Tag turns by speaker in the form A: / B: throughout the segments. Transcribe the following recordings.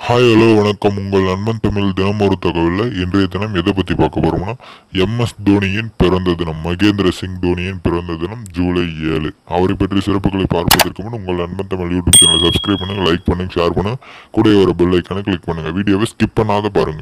A: Hi hello வணக்கம் உங்கள் நண்பன் தமிழ் தினம் ஒரு தகவலில் இன்றைய தினம் எதை பற்றி பார்க்க போகிறோம்னா எம்எஸ் தோனியின் பிறந்த தினம் மகேந்திர சிங் தோனியின் பிறந்த தினம் ஜூலை ஏழு அவரை பற்றி சிறப்புகளை பார்ப்பதற்கு முன் உங்கள் நண்பன் தமிழ் யூடியூப் சேனலை சப்ஸ்கிரைப் பண்ணுங்க லைக் பண்ணுங்க ஷேர் பண்ணுங்க கூட வர பெல் ஐக்கானை கிளிக் பண்ணுங்க வீடியோவை ஸ்கிப் பண்ணாத பாருங்க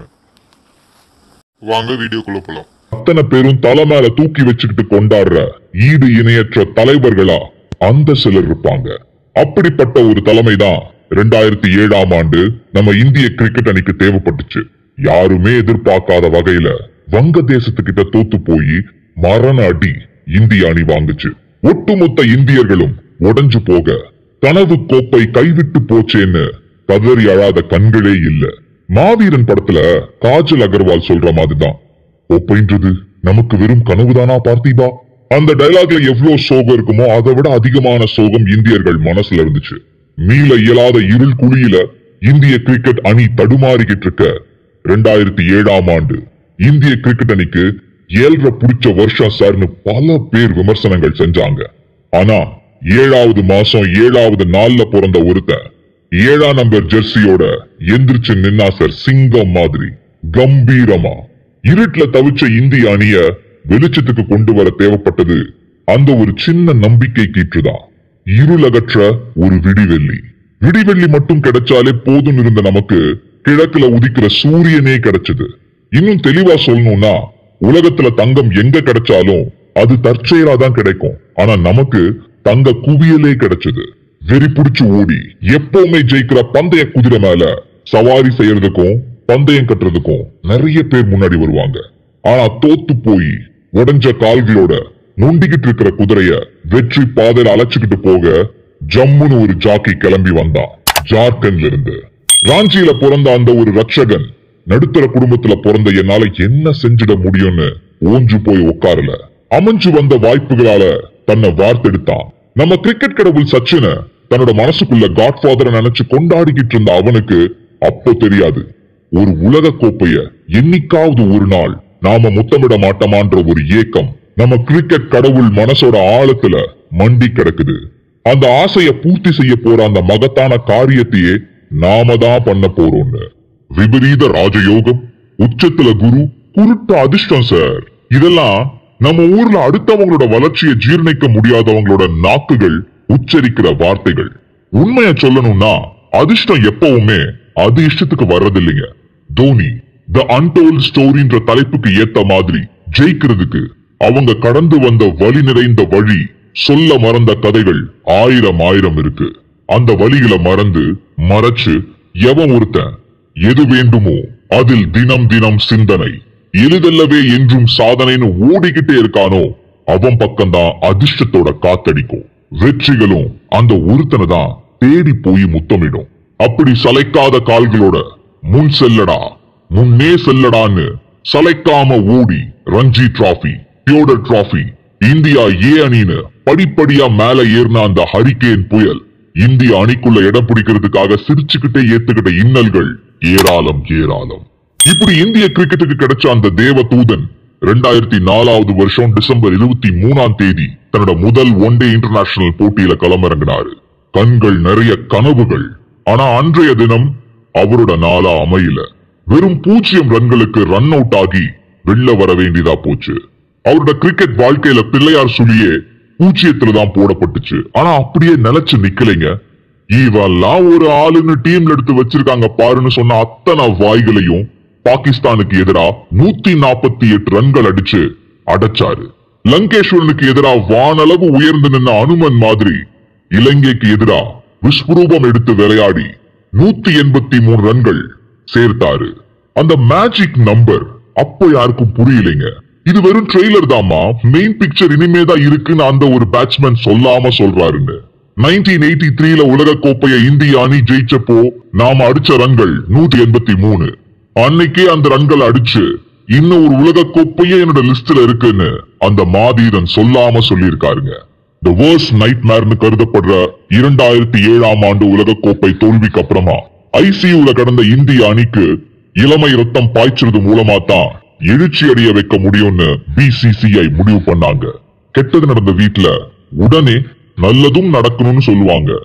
A: வாங்க வீடியோக்குள்ள போலாம்
B: அத்தனை பேரும் தலை மேல தூக்கி வச்சுக்கிட்டு கொண்டாடுற ஈடு இணையற்ற தலைவர்களா அந்த சிலர் இருப்பாங்க அப்படிப்பட்ட ஒரு தலைமைதான் ரெண்டாயிரத்தி ஏழாம் ஆண்டு நம்ம இந்திய கிரிக்கெட் அணிக்கு தேவைப்பட்டுச்சு யாருமே எதிர்பார்க்காத வகையில வங்க தேசத்துக்கிட்ட தோத்து போய் மரண அடி இந்திய அணி வாங்குச்சு ஒட்டுமொத்த இந்தியர்களும் உடைஞ்சு போக கனவு கோப்பை கைவிட்டு போச்சேன்னு கதறி அழாத கண்களே இல்ல மாவீரன் படத்துல காஜல் அகர்வால் சொல்ற மாதிரிதான் ஒப்பைன்றது நமக்கு வெறும் கனவுதானா பார்த்திபா அந்த டயலாக்ல எவ்வளவு சோகம் இருக்குமோ அதை விட அதிகமான சோகம் இந்தியர்கள் மனசுல இருந்துச்சு மீள இயலாத இருள் குழியில இந்திய கிரிக்கெட் அணி தடுமாறிக்கிட்டு இருக்க ரெண்டாயிரத்தி ஏழாம் ஆண்டு இந்திய கிரிக்கெட் அணிக்கு ஏழ்ற புடிச்ச வருஷம் சார்னு பல பேர் விமர்சனங்கள் செஞ்சாங்க ஆனா ஏழாவது மாசம் ஏழாவது நாள்ல பிறந்த ஒருத்தன் ஏழாம் நம்பர் ஜெர்சியோட எந்திரிச்சு நின்னா சார் சிங்கம் மாதிரி கம்பீரமா இருட்டுல தவிச்ச இந்திய அணிய வெளிச்சத்துக்கு கொண்டு வர தேவைப்பட்டது அந்த ஒரு சின்ன நம்பிக்கை கீற்றுதான் இருளகற்ற ஒரு விடிவெள்ளி விடிவெள்ளி மட்டும் கிடைச்சாலே போதும் இருந்த நமக்கு கிழக்குல உதிக்கிற சூரியனே கிடைச்சது இன்னும் தெளிவா சொல்லணும்னா உலகத்துல தங்கம் எங்க கிடைச்சாலும் அது தற்செயலா தான் கிடைக்கும் ஆனா நமக்கு தங்க குவியலே கிடைச்சது வெறி புடிச்சு ஓடி எப்பவுமே ஜெயிக்கிற பந்தய குதிரை மேல சவாரி செய்யறதுக்கும் பந்தயம் கட்டுறதுக்கும் நிறைய பேர் முன்னாடி வருவாங்க ஆனா தோத்து போய் உடைஞ்ச கால்களோட நொண்டிக்கிட்டு இருக்கிற குதிரைய வெற்றி பாதையில அழைச்சுக்கிட்டு போக ஜம்முன்னு ஒரு ஜாக்கி கிளம்பி வந்தான் ஜார்க்கண்ட்ல இருந்து ராஞ்சியில பிறந்த அந்த ஒரு ரட்சகன் நடுத்தர குடும்பத்துல பிறந்த என்னால என்ன செஞ்சிட முடியும்னு ஓஞ்சு போய் உட்காரல அமைஞ்சு வந்த வாய்ப்புகளால தன்னை வார்த்தெடுத்தான் நம்ம கிரிக்கெட் கடவுள் சச்சின தன்னோட மனசுக்குள்ள காட்ஃபாதரை நினைச்சு கொண்டாடிக்கிட்டு இருந்த அவனுக்கு அப்போ தெரியாது ஒரு உலக கோப்பைய என்னைக்காவது ஒரு நாள் நாம முத்தமிட மாட்டோமான்ற ஒரு ஏக்கம் நம்ம கிரிக்கெட் கடவுள் மனசோட ஆழத்துல மண்டி கிடக்குது அந்த ஆசைய பூர்த்தி செய்ய போற அந்த மகத்தான காரியத்தையே நாம தான் பண்ண போறோம்னு விபரீத ராஜயோகம் உச்சத்துல குரு குருட்டு அதிர்ஷ்டம் சார் இதெல்லாம் நம்ம ஊர்ல அடுத்தவங்களோட வளர்ச்சியை ஜீர்ணிக்க முடியாதவங்களோட நாக்குகள் உச்சரிக்கிற வார்த்தைகள் உண்மைய சொல்லணும்னா அதிர்ஷ்டம் எப்பவுமே அது இஷ்டத்துக்கு வர்றதில்லைங்க தோனி த அன்டோல்ட் ஸ்டோரின்ற தலைப்புக்கு ஏத்த மாதிரி ஜெயிக்கிறதுக்கு அவங்க கடந்து வந்த வழி நிறைந்த வழி சொல்ல மறந்த கதைகள் ஆயிரம் ஆயிரம் இருக்கு அந்த வழிகளை மறந்து மறைச்சு எவன் ஒருத்தன் எது வேண்டுமோ அதில் தினம் தினம் சிந்தனை எளிதல்லவே என்றும் சாதனைன்னு ஓடிக்கிட்டே இருக்கானோ அவன் பக்கம்தான் அதிர்ஷ்டத்தோட காத்தடிக்கும் வெற்றிகளும் அந்த ஒருத்தனை தான் தேடி போய் முத்தமிடும் அப்படி சளைக்காத கால்களோட முன் செல்லடா முன்னே செல்லடான்னு சளைக்காம ஓடி Ranji trophy Deodhar trophy India A அணின்னு படிப்படியா மேல ஏறின அந்த ஹரிகேன் புயல் இந்திய அணிக்குள்ள இடம் பிடிக்கிறதுக்காக சிரிச்சுக்கிட்டே ஏத்துக்கிட்ட இன்னல்கள் ஏராளம் ஏராளம் இப்படி இந்திய கிரிக்கெட்டுக்கு கிடைச்ச அந்த தேவ தூதன் ரெண்டாயிரத்தி நாலாவது வருஷம் டிசம்பர் இருபத்தி மூணாம் தேதி தன்னோட முதல் ஒன் டே இன்டர்நேஷனல் போட்டியில களமிறங்கினாரு கண்கள் நிறைய கனவுகள் ஆனா அன்றைய தினம் அவரோட நாளா அமையல வெறும் பூஜ்ஜியம் ரன்களுக்கு ரன் அவுட் ஆகி வெளில வர வேண்டியதா போச்சு அவரோட கிரிக்கெட் வாழ்க்கையில பிள்ளையார் சுழியே பூஜ்ஜியத்துல தான் போடப்பட்டுச்சு ஆனா அப்படியே நிலைச்சு நிக்கலைங்க இவெல்லாம் ஒரு ஆளுன்னு டீம்ல எடுத்து வச்சிருக்காங்க பாருன்னு சொன்ன அத்தனை வாய்களையும் பாகிஸ்தானுக்கு எதிரா நூத்தி நாற்பத்தி எட்டு ரன்கள் அடிச்சு அடைச்சாரு லங்கேஸ்வரனுக்கு எதிரா வானளவு உயர்ந்து நின்ன அனுமன் மாதிரி இலங்கைக்கு எதிரா விஸ்வரூபம் எடுத்து விளையாடி நூத்தி எண்பத்தி மூணு ரன்கள் சேர்த்தாரு அந்த மேஜிக் நம்பர் அப்போ யாருக்கும் புரியலைங்க இது வெறும் ட்ரெய்லர் தாமா மெயின் பிக்சர் இனிமேதான் இருக்குன்னு அந்த ஒரு பேட்ஸ்மேன் சொல்லாம சொல்றாருன்னு நைன்டீன் எயிட்டி த்ரீல உலக கோப்பையை இந்திய அணி ஜெயிச்சப்போ நாம அடிச்ச ரன்கள் நூத்தி எண்பத்தி மூணு அன்னைக்கே அந்த ரன்கள் அடிச்சு இன்னும் ஒரு உலக கோப்பையே என்னோட லிஸ்ட்ல இருக்குன்னு அந்த மாதீரன் சொல்லாம சொல்லியிருக்காருங்க த வேர்ஸ் நைட் மேர்னு கருதப்படுற இரண்டாயிரத்தி ஏழாம் ஆண்டு உலக கோப்பை தோல்விக்கு அப்புறமா ஐசியூல கடந்த இந்திய அணிக்கு இளமை ரத்தம் பாய்ச்சறது மூலமா தான் எழுச்சி அடைய வைக்க முடியும்னு பிசிசிஐ முடிவு பண்ணாங்க கெட்டது நடந்த வீட்ல உடனே நல்லதும் நடக்கணும்னு சொல்லுவாங்க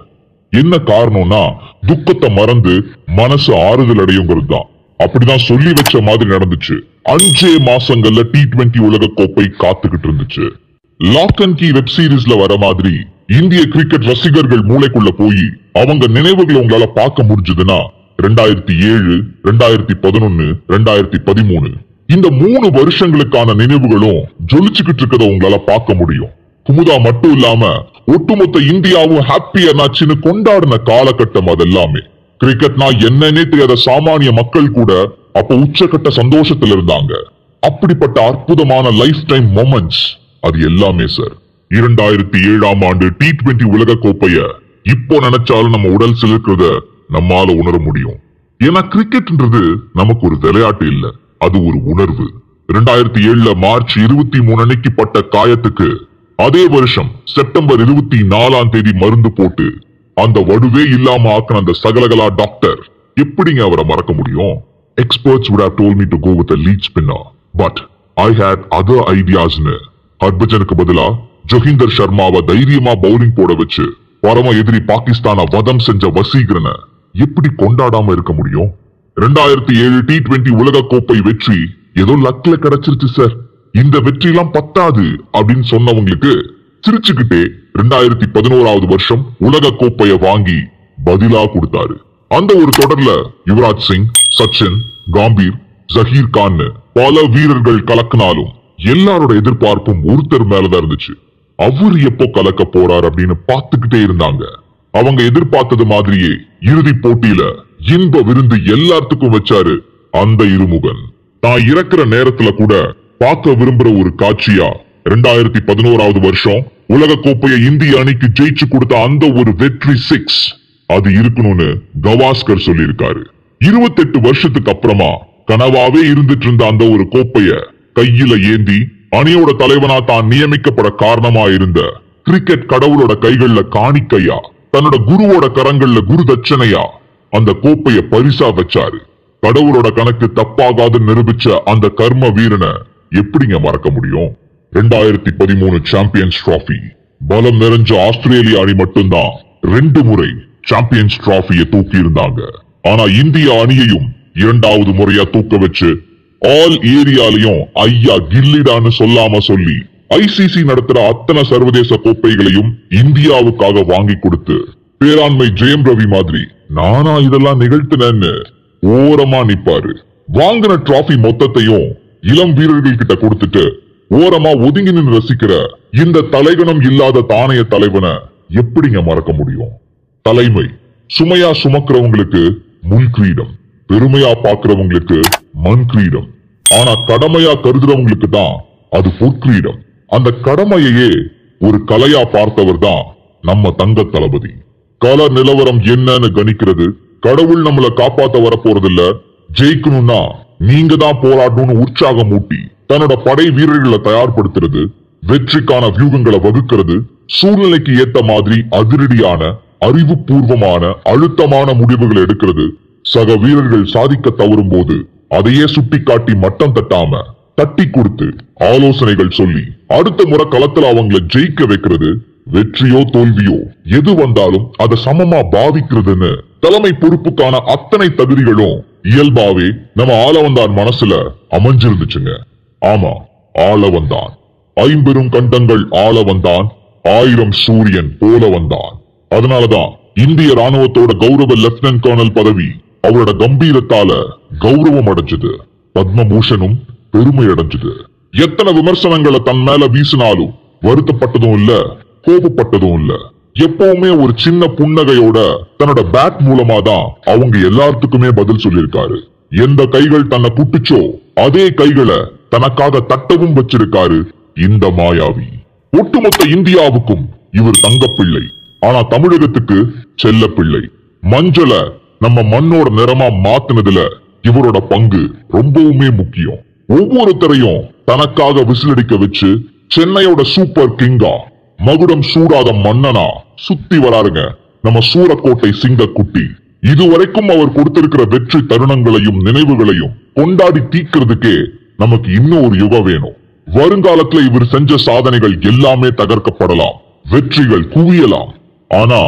B: என்ன காரணம்னா துக்கத்தை மறந்து மனசு ஆறுதல் அடையுங்கிறது தான் அப்படிதான் சொல்லி வச்ச மாதிரி நடந்துச்சு அஞ்சே மாசங்கள்ல டி டுவெண்டி உலக கோப்பை காத்துக்கிட்டு இருந்துச்சு லாக் அண்ட் கீ வெப் சீரிஸ்ல வர மாதிரி இந்திய கிரிக்கெட் ரசிகர்கள் மூளைக்குள்ள போய் அவங்க நினைவுகளை உங்களால பார்க்க முடிஞ்சதுன்னா ரெண்டாயிரத்தி ஏழு ரெண்டாயிரத்தி பதினொன்னு ரெண்டாயிரத்தி பதிமூணு இந்த மூணு வருஷங்களுக்கான நினைவுகளும் ஜொலிச்சுக்கிட்டு இருக்கத உங்களால பார்க்க முடியும் குமுதா மட்டும் இல்லாம ஒட்டுமொத்த இந்தியாவும் ஹாப்பி என்னாச்சுன்னு கொண்டாடின காலகட்டம் அதெல்லாமே கிரிக்கெட்னா என்னன்னே தெரியாத சாமானிய மக்கள் கூட அப்ப உச்சக்கட்ட சந்தோஷத்துல இருந்தாங்க அப்படிப்பட்ட அற்புதமான லைஃப் டைம் மொமெண்ட்ஸ் அது எல்லாமே சார் இரண்டாயிரத்தி ஏழாம் ஆண்டு டி டுவெண்டி உலக கோப்பைய இப்போ நினைச்சாலும் நம்ம உடல் சிலிர்க்கிறத நம்மால உணர முடியும் ஏன்னா கிரிக்கெட்ன்றது நமக்கு ஒரு விளையாட்டு இல்ல அது ஒரு உணர்வு இரண்டாயிரத்தி ஏழுல மார்ச் இருபத்தி மூணு அன்னைக்கு பட்ட காயத்துக்கு அதே வருஷம் செப்டம்பர் இருபத்தி நாலாம் தேதி மருந்து போட்டு அந்த வடுவே இல்லாம ஆக்கின அந்த சகலகலா டாக்டர் எப்படிங்க அவரை மறக்க முடியும் experts would have told me to go with a lead spinner but I had other ideasனு ஹர்பஜனுக்கு பதிலா ஜொஹிந்தர் சர்மாவை தைரியமா பவுலிங் போட வச்சு பரம எதிரி பாகிஸ்தான வதம் செஞ்ச வசீகரனை எப்படி கொண்டாடாம இருக்க முடியும் ரெண்டாயிரத்தி ஏழு டி டுவெண்டி உலக கோப்பை வெற்றி ஏதோ லக்ல கிடைச்சிருச்சு சார் இந்த வெற்றி எல்லாம் பத்தாது அப்படின்னு சொன்னவங்களுக்கு சிரிச்சுக்கிட்டே ரெண்டாயிரத்தி பதினோராவது வருஷம் உலக கோப்பைய வாங்கி பதிலா கொடுத்தாரு அந்த ஒரு தொடர்ல யுவராஜ் சிங் சச்சின் காம்பீர் ஜஹீர் கான் பல வீரர்கள் கலக்கினாலும் எல்லாரோட எதிர்பார்ப்பும் ஒருத்தர் மேலதான் இருந்துச்சு அவர் எப்போ கலக்க போறார் அப்படின்னு பார்த்துக்கிட்டே இருந்தாங்க அவங்க எதிர்பார்த்தது மாதிரியே இறுதி போட்டியில இன்ப விருந்து எல்லாத்துக்கும் வச்சாரு அந்த இருமுகன் நான் இறக்குற நேரத்துல கூட பார்க்க விரும்புற ஒரு காட்சியா ரெண்டாயிரத்தி பதினோராவது வருஷம் உலக கோப்பையை இந்திய அணிக்கு ஜெயிச்சு கொடுத்த அந்த ஒரு வெற்றி சிக்ஸ் அது இருக்கணும்னு கவாஸ்கர் சொல்லியிருக்காரு இருபத்தெட்டு வருஷத்துக்கு அப்புறமா கனவாவே இருந்துட்டு இருந்த அந்த ஒரு கோப்பைய கையில ஏந்தி அணியோட தலைவனா தான் நியமிக்கப்பட காரணமா இருந்த கிரிக்கெட் கடவுளோட கைகள்ல காணிக்கையா தன்னோட குருவோட கரங்கள்ல குரு தட்சணையா அந்த கோப்பைய பரிசா வச்சாரு கடவுளோட கணக்கு தப்பாகாதுன்னு நிரூபிச்ச அந்த கர்ம வீரனை எப்படிங்க மறக்க முடியும் ரெண்டாயிரத்தி பதிமூணு சாம்பியன்ஸ் டிராபி பலம் நிறைஞ்ச ஆஸ்திரேலிய அணி மட்டும்தான் ரெண்டு முறை சாம்பியன்ஸ் டிராபியை தூக்கி இருந்தாங்க ஆனா இந்திய அணியையும் இரண்டாவது முறையா தூக்க வச்சு ஆல் ஏரியாலையும் ஐயா கில்லிடான்னு சொல்லாம சொல்லி ஐசிசி நடத்துற அத்தனை சர்வதேச கோப்பைகளையும் இந்தியாவுக்காக வாங்கி கொடுத்து பேராண்மை ஜெயம் ரவி மாதிரி நானா இதெல்லாம் நிகழ்த்தினேன்னு ஓரமா நிப்பாரு வாங்கின டிராபி மொத்தத்தையும் இளம் வீரர்கள் கிட்ட கொடுத்துட்டு ஓரமா ஒதுங்கி நின்று ரசிக்கிற இந்த தலைகணம் இல்லாத தானைய தலைவனை எப்படிங்க மறக்க முடியும் தலைமை சுமையா சுமக்கிறவங்களுக்கு முன் கிரீடம் பெருமையா பாக்குறவங்களுக்கு மண் கிரீடம் ஆனா கடமையா கருதுறவங்களுக்கு தான் அது பொற்கிரீடம் அந்த கடமையையே ஒரு கலையா பார்த்தவர் தான் நம்ம தங்க தளபதி கள நிலவரம் என்னன்னு கணிக்கிறது கடவுள் நம்மள காப்பாத்த வர போறதில்ல ஜெயிக்கணும்னா நீங்க தான் போராடணும்னு உற்சாகம் ஊட்டி தன்னோட படை வீரர்களை தயார்படுத்துறது வெற்றிக்கான வியூகங்களை வகுக்கிறது சூழ்நிலைக்கு ஏத்த மாதிரி அதிரடியான அறிவுபூர்வமான அழுத்தமான முடிவுகளை எடுக்கிறது சக வீரர்கள் சாதிக்க தவறும் போது அதையே சுட்டிக்காட்டி மட்டம் தட்டாம தட்டி கொடுத்து ஆலோசனைகள் சொல்லி அடுத்த முறை களத்துல அவங்கள ஜெயிக்க வைக்கிறது வெற்றியோ தோல்வியோ எது வந்தாலும் அதை சமமா பாவிக்கிறதுன்னு தலைமை பொறுப்புக்கான அத்தனை தகுதிகளும் இயல்பாவே நம்ம ஆளவந்தான் மனசுல அமைஞ்சிருந்துச்சுங்க ஆமா ஆளவந்தான் ஐம்பெரும் கண்டங்கள் ஆள வந்தான் ஆயிரம் சூரியன் போல வந்தான் அதனாலதான் இந்திய ராணுவத்தோட கௌரவ லெப்டினன்ட் கர்னல் பதவி அவரோட கம்பீரத்தால கௌரவம் அடைஞ்சது பத்மபூஷனும் பெருமை அடைஞ்சது எத்தனை விமர்சனங்களை தன் மேல வீசினாலும் வருத்தப்பட்டதும் இல்ல கோபப்பட்டதும் இல்ல எப்பவுமே ஒரு சின்ன புன்னகையோட தன்னோட பேட் மூலமா தான் அவங்க எல்லாத்துக்குமே பதில் சொல்லியிருக்காரு எந்த கைகள் தன்னை குட்டுச்சோ அதே கைகளை தனக்காக தட்டவும் வச்சிருக்காரு இந்த மாயாவி ஒட்டுமொத்த இந்தியாவுக்கும் இவர் தங்கப்பிள்ளை ஆனா தமிழகத்துக்கு செல்ல பிள்ளை மஞ்சள நம்ம மண்ணோட நிறமா மாத்துனதுல இவரோட பங்கு ரொம்பவுமே முக்கியம் ஒவ்வொருத்தரையும் தனக்காக விசிலடிக்க வச்சு சென்னையோட சூப்பர் கிங்கா மகுடம் சூடாத மன்னனா சுத்தி வராருங்க நம்ம சூரக்கோட்டை சிங்க குட்டி இதுவரைக்கும் அவர் கொடுத்திருக்கிற வெற்றி தருணங்களையும் நினைவுகளையும் கொண்டாடி தீக்கிறதுக்கே நமக்கு இன்னும் ஒரு யுகம் வேணும் வருங்காலத்துல இவர் செஞ்ச சாதனைகள் எல்லாமே தகர்க்கப்படலாம் வெற்றிகள் குவியலாம் ஆனா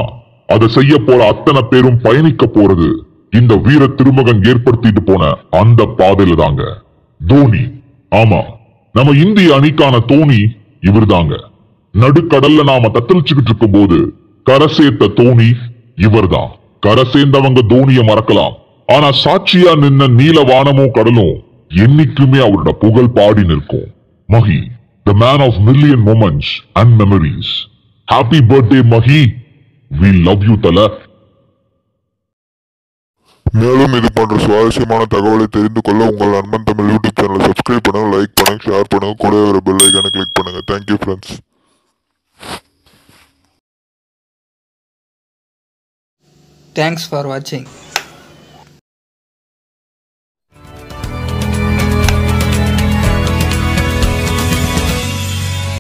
B: அதை செய்ய போற அத்தனை பேரும் பயணிக்க போறது இந்த வீர திருமகன் ஏற்படுத்திட்டு போன அந்த பாதையில தாங்க தோனி ஆமா நம்ம இந்திய அணிக்கான தோனி இவர்தாங்க நடுக்கடல்ல நாம தத்தளிச்சுக்கிட்டு இருக்கும் போது கரை சேர்த்த தோனி இவர்தான் கரை சேர்ந்தவங்க தோனிய மறக்கலாம் ஆனா சாட்சியா நின்ன நீல வானமும் கடலும் என்னைக்குமே அவரோட புகழ் பாடி நிற்கும் Mahi the man of million moments and memories happy birthday Mahi we love you Thala
A: மேலும் இது போன்ற சுவாரஸ்யமான தகவலை தெரிந்து கொள்ள உங்கள் நண்பன் தமிழ் யூடியூப் சேனலை சப்ஸ்கிரைப் பண்ணுங்க லைக் பண்ணுங்க ஷேர் பண்ணுங்க கூட ஒரு பெல் ஐக்கானை கிளிக் பண்ணுங்க thank you friends
C: Thanks for watching.